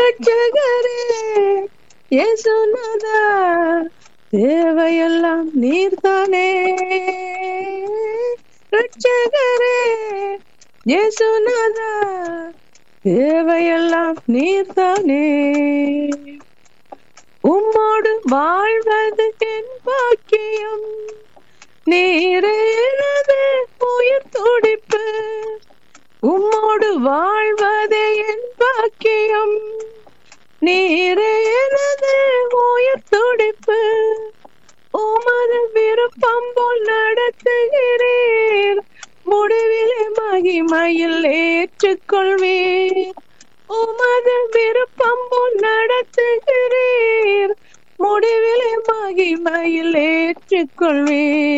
ரட்சகரே இயேசுநாதா தேவையெல்லாம் நீர்தானே ரட்சகரே இயேசுநாதா தேவையெல்லாம் நீர்தானே உம்மோடு வாழ்வது என் பாக்கியம் நீரேனது உயிர் துடிப்பு உம்மோடு வாழ்வதே என் பாக்கியம் நீரேனது உயிர் துடிப்பு உமது விருப்பம் போல் நடத்துகிறீர் முடிவிலே மகிமையில் ஏற்றுக்கொள்வீர் உமது விருப்பம் போல் நடத்துகிறீர் முடிவிலே மகிமையில் ஏற்றுக்கொள்வீர்